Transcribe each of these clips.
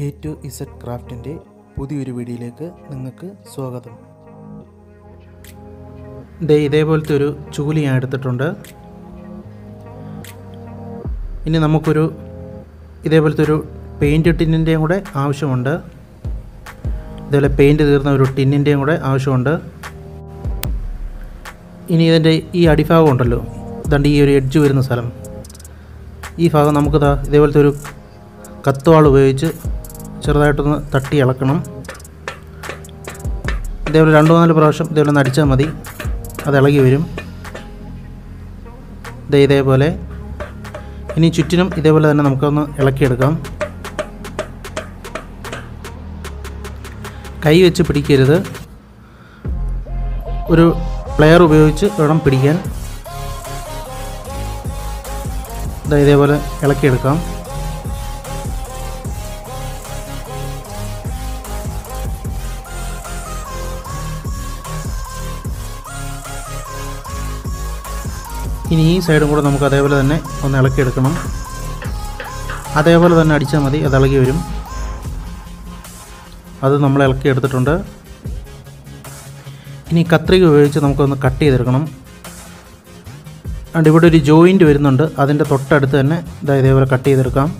A to Z ക്രാഫ്റ്റിൻ്റെ പുതിയൊരു വീഡിയോയിലേക്ക് നിങ്ങൾക്ക് സ്വാഗതം ദേ ഇതേപോലത്തെ ഒരു ചൂലി ഞാൻ എടുത്തിട്ടുണ്ട് ഇനി നമുക്കൊരു ഇതേപോലത്തെ ഒരു പെയിൻറ്റ് ടിന്നിൻ്റെയും കൂടെ ആവശ്യമുണ്ട് ഇതേപോലെ പെയിൻറ്റ് തീർന്ന ഒരു ടിന്നിൻ്റെയും കൂടെ ആവശ്യമുണ്ട് ഇനി ഇതിൻ്റെ ഈ അടിഭാഗം ഉണ്ടല്ലോ ഇതാണ്ട് ഈ ഒരു എഡ്ജ് വരുന്ന സ്ഥലം ഈ ഭാഗം നമുക്കിതാ ഇതേപോലത്തെ ഒരു കത്തുവാൾ ഉപയോഗിച്ച് ചെറുതായിട്ടൊന്ന് തട്ടി ഇളക്കണം ഇതേപോലെ രണ്ട് മൂന്നാല് പ്രാവശ്യം ഇതേപോലെ ഒന്ന് അടിച്ചാൽ മതി അത് ഇളകി വരും ദേ ഇതേപോലെ ഇനി ചുറ്റിനും ഇതേപോലെ തന്നെ നമുക്കൊന്ന് ഇളക്കിയെടുക്കാം കൈ വെച്ച് പിടിക്കരുത് ഒരു പ്ലെയർ ഉപയോഗിച്ച് വേണം പിടിക്കാൻ ദാ ഇതേപോലെ ഇളക്കിയെടുക്കാം ഇനി ഈ സൈഡും കൂടെ നമുക്ക് അതേപോലെ തന്നെ ഒന്ന് ഇളക്കിയെടുക്കണം അതേപോലെ തന്നെ അടിച്ചാൽ മതി അത് ഇളകി വരും അത് നമ്മൾ ഇളക്കിയെടുത്തിട്ടുണ്ട് ഇനി കത്രിക ഉപയോഗിച്ച് നമുക്കൊന്ന് കട്ട് ചെയ്തെടുക്കണം അതുകൊണ്ട് ഇവിടെ ഒരു ജോയിൻ്റ് വരുന്നുണ്ട് അതിൻ്റെ തൊട്ടടുത്ത് തന്നെ ഇതാ ഇതേപോലെ കട്ട് ചെയ്തെടുക്കാം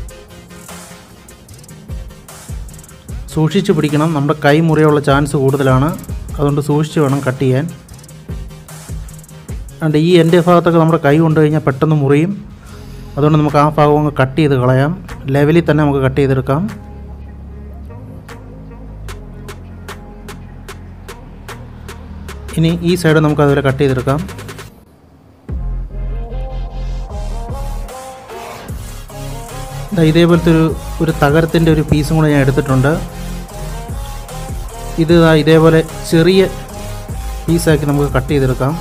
സൂക്ഷിച്ച് പിടിക്കണം നമ്മുടെ കൈ മുറിയുള്ള ചാൻസ് കൂടുതലാണ് അതുകൊണ്ട് സൂക്ഷിച്ച് വേണം കട്ട് ചെയ്യാൻ അതുകൊണ്ട് ഈ എൻ്റെ ഭാഗത്തൊക്കെ നമ്മുടെ കൈ കൊണ്ടു കഴിഞ്ഞാൽ പെട്ടെന്ന് മുറിയും അതുകൊണ്ട് നമുക്ക് ആ ഭാഗം അങ്ങ് കട്ട് ചെയ്ത് കളയാം ലെവലിൽ തന്നെ നമുക്ക് കട്ട് ചെയ്തെടുക്കാം ഇനി ഈ സൈഡ് നമുക്ക് അതുപോലെ കട്ട് ചെയ്തെടുക്കാം ദാ ഇതേപോലത്തെ ഒരു ഒരു തകരത്തിൻ്റെ ഒരു പീസും കൂടെ ഞാൻ എടുത്തിട്ടുണ്ട് ഇത് ദാ ഇതേപോലെ ചെറിയ പീസാക്കി നമുക്ക് കട്ട് ചെയ്തെടുക്കാം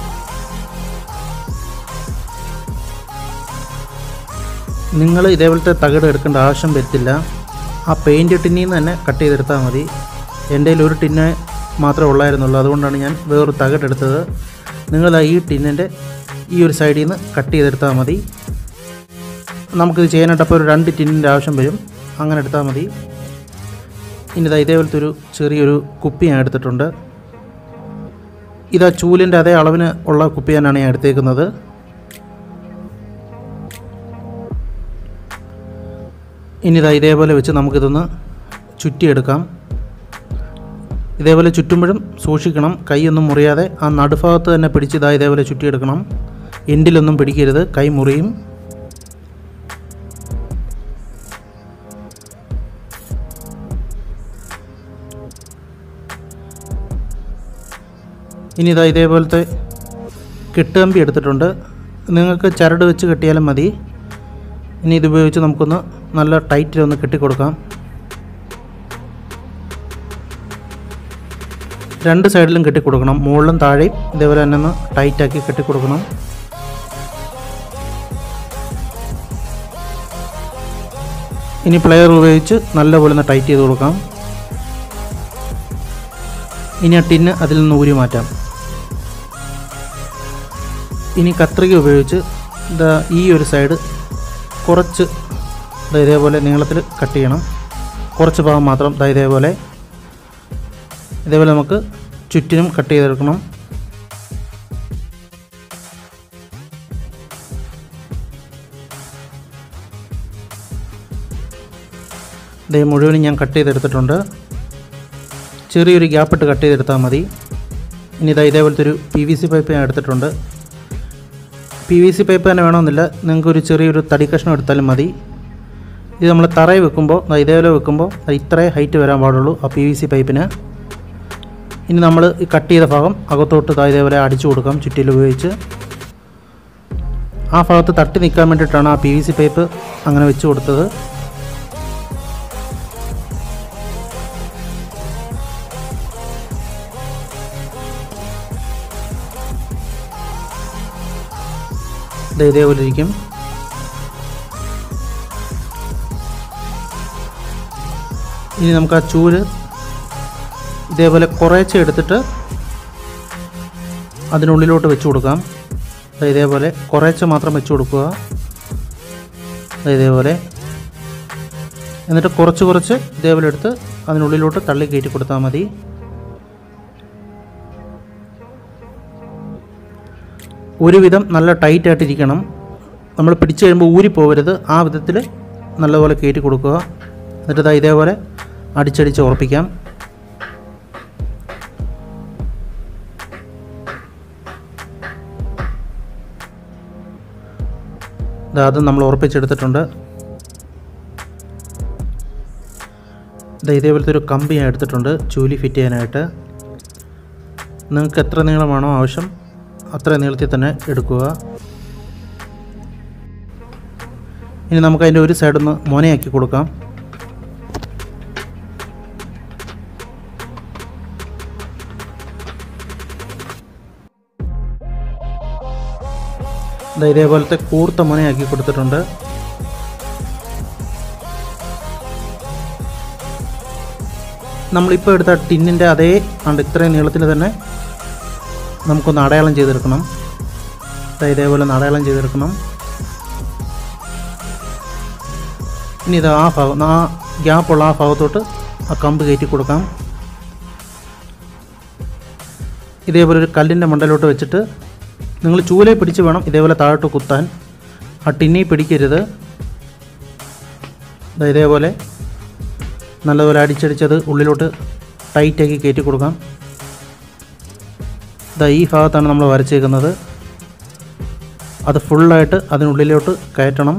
നിങ്ങൾ ഇതേപോലത്തെ തകിട് എടുക്കേണ്ട ആവശ്യം വരത്തില്ല ആ പെയിൻറ്റ് ടിന്നിൽ നിന്ന് തന്നെ കട്ട് ചെയ്തെടുത്താൽ മതി എൻ്റെ കയ്യിൽ ഒരു ടിന്ന് മാത്രമേ ഉള്ളായിരുന്നുള്ളൂ അതുകൊണ്ടാണ് ഞാൻ വേറൊരു തകിട് എടുത്തത് നിങ്ങൾ ഈ ടിന്നിൻ്റെ ഈ ഒരു സൈഡിൽ നിന്ന് കട്ട് ചെയ്തെടുത്താൽ മതി നമുക്കിത് ചെയ്യാനായിട്ട് അപ്പോൾ ഒരു രണ്ട് ടിന്നിൻ്റെ ആവശ്യം വരും അങ്ങനെ എടുത്താൽ മതി ഇനി ഇതാ ഇതേപോലത്തെ ഒരു ചെറിയൊരു കുപ്പി ഞാൻ എടുത്തിട്ടുണ്ട് ഇതാ ചൂലിൻ്റെ അതേ അളവിന് ഉള്ള കുപ്പി തന്നെയാണ് ഞാൻ എടുത്തേക്കുന്നത് ഇനി ഇതാ ഇതേപോലെ വെച്ച് നമുക്കിതൊന്ന് ചുറ്റിയെടുക്കാം ഇതേപോലെ ചുറ്റുമ്പോഴും സൂക്ഷിക്കണം കൈയൊന്നും മുറിയാതെ ആ നടുഭാഗത്ത് തന്നെ പിടിച്ച് ഇതാ ഇതേപോലെ ചുറ്റിയെടുക്കണം എൻഡിലൊന്നും പിടിക്കരുത് കൈ മുറിയും ഇനി ഇതാ ഇതേപോലത്തെ കെട്ടുകമ്പി എടുത്തിട്ടുണ്ട് നിങ്ങൾക്ക് ചരട് വെച്ച് കെട്ടിയാലും മതി ഇനി ഇത് ഉപയോഗിച്ച് നമുക്കൊന്ന് നല്ല ടൈറ്റിലൊന്ന് കെട്ടിക്കൊടുക്കാം രണ്ട് സൈഡിലും കെട്ടിക്കൊടുക്കണം മുകളിലും താഴെയും ഇതേപോലെ തന്നെ ഒന്ന് ടൈറ്റാക്കി കെട്ടിക്കൊടുക്കണം ഇനി പ്ലെയർ ഉപയോഗിച്ച് നല്ലപോലെ ഒന്ന് ടൈറ്റ് ചെയ്ത് കൊടുക്കാം ഇനി ആ ടിന്ന് അതിൽ നിന്ന് ഊരി മാറ്റാം ഇനി കത്രിക ഉപയോഗിച്ച് ഇതാ ഈ ഒരു സൈഡ് കുറച്ച് ദാ ഇതേപോലെ നീളത്തിൽ കട്ട് ചെയ്യണം കുറച്ച് ഭാഗം മാത്രം ദാ ഇതേപോലെ ഇതേപോലെ നമുക്ക് ചുറ്റിനും കട്ട് ചെയ്തെടുക്കണം ഇതേ മുഴുവനും ഞാൻ കട്ട് ചെയ്തെടുത്തിട്ടുണ്ട് ചെറിയൊരു ഗ്യാപ്പ് ഇട്ട് കട്ട് ചെയ്തെടുത്താൽ മതി ഇനി ഇതാ ഇതേപോലത്തെ ഒരു പി വി സി പൈപ്പ് ഞാൻ എടുത്തിട്ടുണ്ട് പി വി സി പൈപ്പ് തന്നെ വേണമെന്നില്ല നിങ്ങൾക്ക് ഒരു ചെറിയൊരു തടി കഷ്ണം എടുത്താലും മതി ഇത് നമ്മൾ തറയിൽ വെക്കുമ്പോൾ ദാ ഇതേപോലെ വെക്കുമ്പോൾ ദാ ഇത്രേ ഹൈറ്റ് വരാൻ പാടുള്ളൂ ആ പി വി സി പൈപ്പിന് ഇനി നമ്മൾ ഈ കട്ട് ചെയ്ത ഭാഗം അകത്തോട്ട് ദാ ഇതേപോലെ അടിച്ചു കൊടുക്കാം ചുറ്റിൽ ഉപയോഗിച്ച് ആ ഭാഗത്ത് തട്ടി നിൽക്കാൻ വേണ്ടിയിട്ടാണ് ആ പി വി സി പൈപ്പ് അങ്ങനെ വെച്ച് കൊടുത്തത് ഇത് ഇതേപോലെ ഇരിക്കും ഇനി നമുക്ക് ആ ചൂല് ഇതേപോലെ കുറേശ്ശെ എടുത്തിട്ട് അതിനുള്ളിലോട്ട് വെച്ച് കൊടുക്കാം ദാ ഇതേപോലെ കുറേശ്ശെ മാത്രം വെച്ച് കൊടുക്കുക ദാ ഇതേപോലെ എന്നിട്ട് കുറച്ച് കുറച്ച് ഇതേപോലെ എടുത്ത് അതിനുള്ളിലോട്ട് തള്ളി കയറ്റി കൊടുത്താൽ മതി ഒരുവിധം നല്ല ടൈറ്റ് ആയിട്ടിരിക്കണം നമ്മൾ പിടിച്ചു കഴിയുമ്പോൾ ഊരി പോകരുത് ആ വിധത്തിൽ നല്ലപോലെ കയറ്റി കൊടുക്കുക എന്നിട്ട് ഇതാ ഇതേപോലെ അടിച്ചടിച്ച് ഉറപ്പിക്കാം ഇതാ അത് നമ്മൾ ഉറപ്പിച്ചെടുത്തിട്ടുണ്ട് ഇതാ ഇതേപോലത്തെ ഒരു കമ്പി ഞാൻ എടുത്തിട്ടുണ്ട് ചൂലി ഫിറ്റ് ചെയ്യാനായിട്ട് നിങ്ങൾക്ക് എത്ര നീളമാണോ ആവശ്യം അത്ര നീളത്തിൽ തന്നെ എടുക്കുക ഇനി നമുക്ക് അതിൻ്റെ ഒരു സൈഡൊന്ന് മോനയാക്കി കൊടുക്കാം ദാ ഇതേപോലത്തെ കൂർത്ത മുനയാക്കി കൊടുത്തിട്ടുണ്ട് നമ്മളിപ്പോൾ എടുത്ത ടിന്നിൻ്റെ അതേ ഉണ്ട് ഇത്രയും നീളത്തിൽ തന്നെ നമുക്കൊന്ന് അടയാളം ചെയ്തെടുക്കണം ദാ ഇതേപോലെ ഒന്ന് അടയാളം ചെയ്തെടുക്കണം ഇനി ഇത് ആ ഭാഗം ആ ഗ്യാപ്പുള്ള ആ ഭാഗത്തോട്ട് ആ കമ്പ് കയറ്റി കൊടുക്കാം ഇതേപോലെ ഒരു കല്ലിൻ്റെ മണ്ടയിലോട്ട് വെച്ചിട്ട് നിങ്ങൾ ചൂലയെ പിടിച്ച് വേണം ഇതേപോലെ താഴോട്ട് കുത്താൻ ആ ടിന്നി പിടിക്കരുത് ദാ ഇതേപോലെ നല്ലപോലെ അടിച്ചടിച്ചത് ഉള്ളിലോട്ട് ടൈറ്റാക്കി കയറ്റി കൊടുക്കാം ഇതാ ഈ ഭാഗത്താണ് നമ്മൾ വരച്ചേക്കുന്നത് അത് ഫുള്ളായിട്ട് അതിനുള്ളിലോട്ട് കയറ്റണം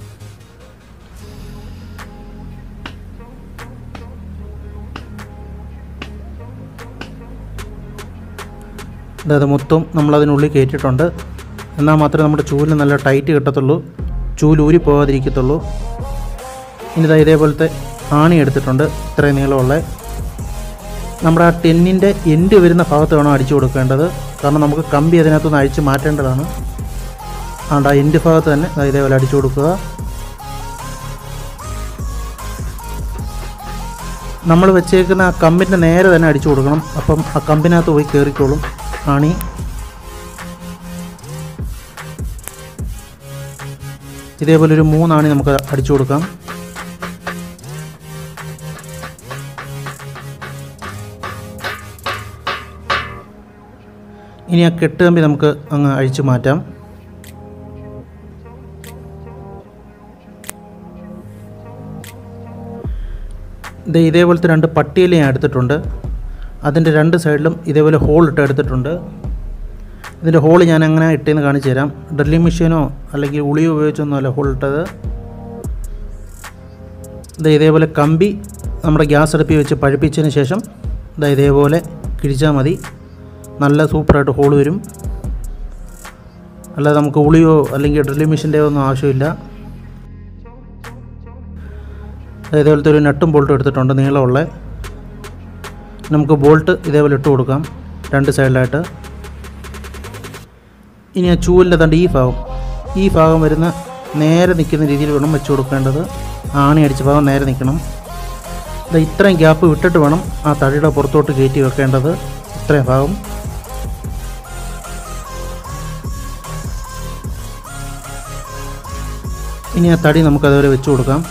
അതായത് മൊത്തം നമ്മളതിനുള്ളിൽ കയറ്റിയിട്ടുണ്ട് എന്നാൽ മാത്രമേ നമ്മുടെ ചൂലിന് നല്ല ടൈറ്റ് കിട്ടത്തുള്ളൂ ചൂല് ഊരി പോകാതിരിക്കത്തുള്ളൂ ഇനി ഇതാ ഇതേപോലത്തെ ആണി എടുത്തിട്ടുണ്ട് ഇത്രയും നീളമുള്ള നമ്മുടെ ആ ടെന്നിൻ്റെ എൻഡ് വരുന്ന ഭാഗത്ത് വേണം അടിച്ചു കൊടുക്കേണ്ടത് കാരണം നമുക്ക് കമ്പി അതിനകത്തുനിന്ന് അഴിച്ച് മാറ്റേണ്ടതാണ് ആണ്ട് ആ എൻഡ് ഭാഗത്ത് തന്നെ ദാ ഇതേപോലെ അടിച്ചു കൊടുക്കുക നമ്മൾ വെച്ചേക്കുന്ന ആ കമ്പിൻ്റെ നേരെ തന്നെ അടിച്ചു കൊടുക്കണം അപ്പം ആ കമ്പിനകത്ത് പോയി കയറിക്കോളും ആണി ഇതേപോലെ ഒരു മൂന്നാണി നമുക്ക് അടിച്ചു കൊടുക്കാം ഇനി ആ കെട്ടുകമ്പി നമുക്ക് അങ്ങ് അഴിച്ചു മാറ്റാം ഇത് ഇതേപോലത്തെ രണ്ട് പട്ടിയില ഞാൻ എടുത്തിട്ടുണ്ട് അതിൻ്റെ രണ്ട് സൈഡിലും ഇതേപോലെ ഹോൾ ഇട്ട് എടുത്തിട്ടുണ്ട് ഇതിൻ്റെ ഹോൾ ഞാൻ അങ്ങനെ ഇട്ടേന്ന് കാണിച്ചു തരാം ഡ്രില്ലിംഗ് മെഷീനോ അല്ലെങ്കിൽ ഉളിയോ ഉപയോഗിച്ചൊന്നും അല്ല ഹോൾ ഇട്ടത് ഇത് ഇതേപോലെ കമ്പി നമ്മുടെ ഗ്യാസ് അടുപ്പിൽ വെച്ച് പഴുപ്പിച്ചതിന് ശേഷം ഇതാ ഇതേപോലെ കിഴിച്ചാൽ മതി നല്ല സൂപ്പറായിട്ട് ഹോൾ വരും അല്ലാതെ നമുക്ക് ഉളിയോ അല്ലെങ്കിൽ ഡ്രില്ലിംഗ് മെഷീൻ്റെ ഒന്നും ആവശ്യമില്ല ഇതേപോലത്തെ ഒരു നട്ടും ബോൾട്ടും എടുത്തിട്ടുണ്ട് നീളമുള്ള നമുക്ക് ബോൾട്ട് ഇതേപോലെ ഇട്ട് കൊടുക്കാം രണ്ട് സൈഡിലായിട്ട് ഇനി ആ ചൂലിൻ്റെ തണ്ട് ഈ ഭാഗം ഈ ഭാഗം വരുന്ന നേരെ നിൽക്കുന്ന രീതിയിൽ വേണം വെച്ച് കൊടുക്കേണ്ടത് ആണി അടിച്ച ഭാഗം നേരെ നിൽക്കണം ഇത് ഇത്രയും ഗ്യാപ്പ് വിട്ടിട്ട് വേണം ആ തടിയുടെ പുറത്തോട്ട് കയറ്റി വെക്കേണ്ടത് ഇത്രയും ഭാഗം ഇനി ആ തടി നമുക്ക് അതുപോലെ വെച്ച് കൊടുക്കാം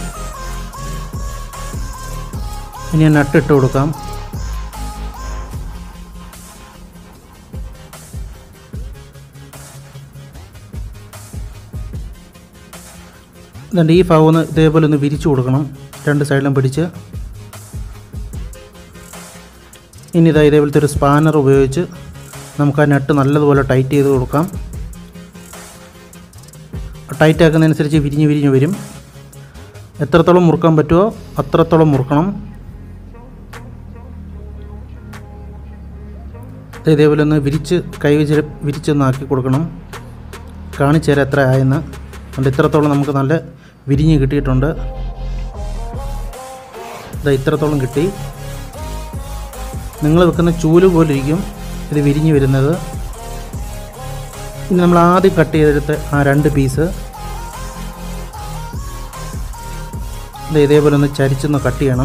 ഇനി ആ നട്ട് ഇട്ട് കൊടുക്കാം എന്നിട്ട് ഈ ഭാഗം ഒന്ന് ഇതേപോലെ ഒന്ന് വിരിച്ചു കൊടുക്കണം രണ്ട് സൈഡിലും പിടിച്ച് ഇനി ഇതാ ഇതേപോലത്തെ ഒരു സ്പാനർ ഉപയോഗിച്ച് നമുക്ക് ആ നട്ട് നല്ലതുപോലെ ടൈറ്റ് ചെയ്ത് കൊടുക്കാം ടൈറ്റ് ആക്കുന്നതനുസരിച്ച് വിരിഞ്ഞ് വിരിഞ്ഞ് വരും എത്രത്തോളം മുറുക്കാൻ പറ്റുമോ അത്രത്തോളം മുറുക്കണം ഇത് ഇതേപോലെ ഒന്ന് വിരിച്ച് കൈ വെച്ച് വിരിച്ചൊന്ന് ആക്കി കൊടുക്കണം കാണിച്ചു തരാം എത്ര ആയെന്ന് അതുകൊണ്ട് ഇത്രത്തോളം നമുക്ക് നല്ല വിരിഞ്ഞ് കിട്ടിയിട്ടുണ്ട് ഇതാ ഇത്രത്തോളം കിട്ടി നിങ്ങൾ വെക്കുന്ന ചൂല് പോലെ ഇരിക്കും ഇത് വിരിഞ്ഞ് വരുന്നത് ഇനി നമ്മൾ ആദ്യം കട്ട് ചെയ്തെടുത്ത ആ രണ്ട് പീസ് ഇത് ഇതേപോലെ ഒന്ന് ചരിച്ചൊന്ന് കട്ട് ചെയ്യണം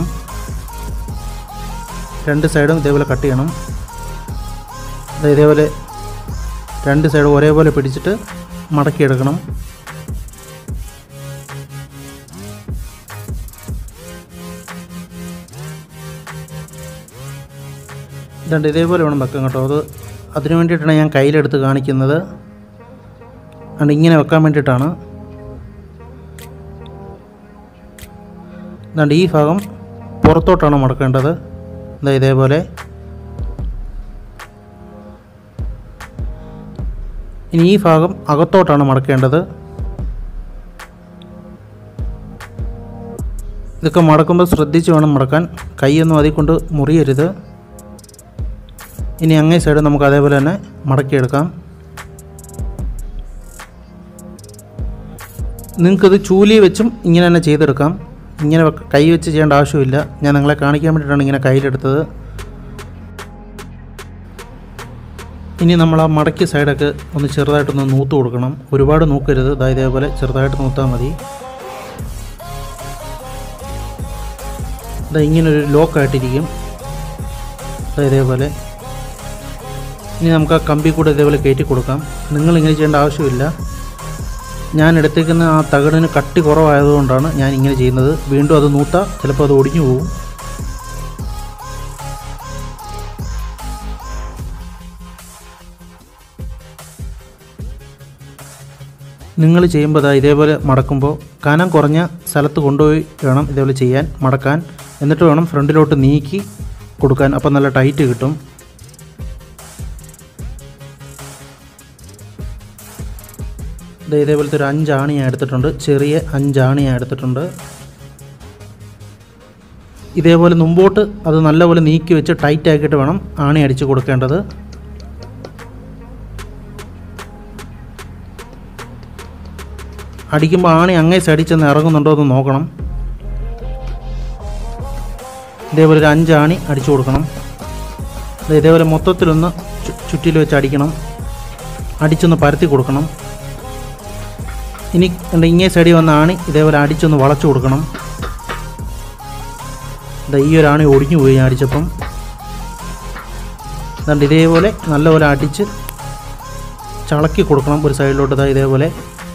രണ്ട് സൈഡും ഇതേപോലെ കട്ട് ചെയ്യണം ഇത് ഇതേപോലെ രണ്ട് സൈഡും ഒരേപോലെ പിടിച്ചിട്ട് മടക്കിയെടുക്കണം ഇതുണ്ട് ഇതേപോലെ വേണം വെക്കാൻ കേട്ടോ അത് അതിന് വേണ്ടിയിട്ടാണ് ഞാൻ കയ്യിലെടുത്ത് കാണിക്കുന്നത് അതുകൊണ്ട് ഇങ്ങനെ വെക്കാൻ വേണ്ടിയിട്ടാണ് ഇതുണ്ട് ഈ ഭാഗം പുറത്തോട്ടാണ് മടക്കേണ്ടത് ഇതാ ഇതേപോലെ ഇനി ഈ ഭാഗം അകത്തോട്ടാണ് മടക്കേണ്ടത് ഇതൊക്കെ മടക്കുമ്പോൾ ശ്രദ്ധിച്ച് വേണം മടക്കാൻ കൈയൊന്നും അതിൽ കൊണ്ട് മുറിയരുത് ഇനി അങ്ങേ സൈഡ് നമുക്ക് അതേപോലെ തന്നെ മടക്കിയെടുക്കാം നിങ്ങൾക്കിത് ചൂലി വെച്ചും ഇങ്ങനെ തന്നെ ചെയ്തെടുക്കാം ഇങ്ങനെ വെക്ക- കൈ വെച്ച് ചെയ്യേണ്ട ആവശ്യമില്ല ഞാൻ നിങ്ങളെ കാണിക്കാൻ വേണ്ടിയിട്ടാണ് ഇങ്ങനെ കയ്യിലെടുത്തത് ഇനി നമ്മൾ ആ മടക്കിയ സൈഡൊക്കെ ഒന്ന് ചെറുതായിട്ടൊന്ന് നൂത്ത് കൊടുക്കണം ഒരുപാട് നൂക്കരുത് ദാ ഇതേപോലെ ചെറുതായിട്ട് നൂത്താൽ മതി ദാ ഇങ്ങനൊരു ലോക്കായിട്ടിരിക്കും ദാ ഇതേപോലെ ഇനി നമുക്ക് ആ കമ്പി കൂടെ ഇതേപോലെ കയറ്റി കൊടുക്കാം നിങ്ങൾ ഇങ്ങനെ ചെയ്യേണ്ട ആവശ്യമില്ല ഞാൻ എടുത്തേക്കുന്ന ആ തകിടിന് കട്ടി കുറവായതുകൊണ്ടാണ് ഞാൻ ഇങ്ങനെ ചെയ്യുന്നത് വീണ്ടും അത് നൂത്ത ചിലപ്പോൾ അത് ഒടിഞ്ഞു പോകും നിങ്ങൾ ചെയ്യുമ്പോൾ ദാ ഇതേപോലെ മടക്കുമ്പോൾ കനം കുറഞ്ഞ സ്ഥലത്ത് കൊണ്ടുപോയി വേണം ഇതേപോലെ ചെയ്യാൻ മടക്കാൻ എന്നിട്ട് വേണം ഫ്രണ്ടിലോട്ട് നീക്കി കൊടുക്കാൻ അപ്പോൾ നല്ല ടൈറ്റ് കിട്ടും ദേ ഇതേപോലത്തെ ഒരു അഞ്ചാണി ഞാൻ എടുത്തിട്ടുണ്ട് ചെറിയ അഞ്ചാണി ഞാൻ എടുത്തിട്ടുണ്ട് ഇതേപോലെ മുമ്പോട്ട് അത് നല്ലപോലെ നീക്കി വെച്ച് ടൈറ്റ് ആക്കിയിട്ട് വേണം ആണി അടിച്ച് കൊടുക്കേണ്ടത് അടിക്കുമ്പോൾ ആണി അങ്ങേ സൈഡിൽ ചെന്ന് ഇറങ്ങുന്നുണ്ടോ എന്ന് നോക്കണം ഇതേപോലെ ഒരു അഞ്ചാണി അടിച്ചു കൊടുക്കണം ദേ ഇതേപോലെ മൊത്തത്തിലൊന്ന് ചു- ചുറ്റിൽ വെച്ച് അടിക്കണം അടിച്ചൊന്ന് പരത്തി കൊടുക്കണം ഇനി കണ്ട ഇങ്ങേ സൈഡിൽ വന്ന ആണി ഇതേപോലെ അടിച്ചൊന്ന് വളച്ചു കൊടുക്കണം ദാ ഈ ഒരു ആണി ഒടിഞ്ഞു പോയി ഞാൻ അടിച്ചപ്പം അതുകൊണ്ട് ഇതേപോലെ നല്ലപോലെ അടിച്ച് ചളക്കി കൊടുക്കണം ഒരു സൈഡിലോട്ട് ഇതാ ഇതേപോലെ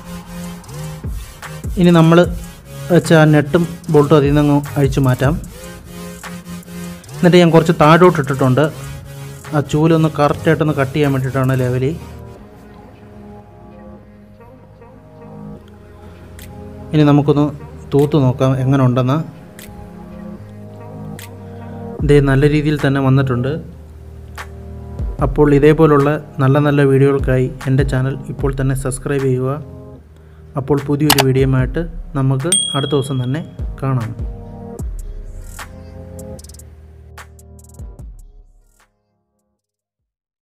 ഇനി നമ്മൾ വെച്ച ആ നെട്ടും ബോൾട്ടും അതിൽ നിന്ന് അഴിച്ചു മാറ്റാം എന്നിട്ട് ഞാൻ കുറച്ച് താഴോട്ട് ഇട്ടിട്ടുണ്ട് ആ ചൂലൊന്ന് കറക്റ്റായിട്ടൊന്ന് കട്ട് ചെയ്യാൻ വേണ്ടിയിട്ടാണ് ലെവലി ഇനി നമുക്കൊന്ന് തൂത്ത് നോക്കാം എങ്ങനെ ഉണ്ടെന്ന് ഇതേ നല്ല രീതിയിൽ തന്നെ വന്നിട്ടുണ്ട് അപ്പോൾ ഇതേപോലുള്ള നല്ല നല്ല വീഡിയോകൾക്കായി എൻ്റെ ചാനൽ ഇപ്പോൾ തന്നെ സബ്സ്ക്രൈബ് ചെയ്യുക അപ്പോൾ പുതിയൊരു വീഡിയോയുമായിട്ട് നമുക്ക് അടുത്ത ദിവസം തന്നെ കാണാം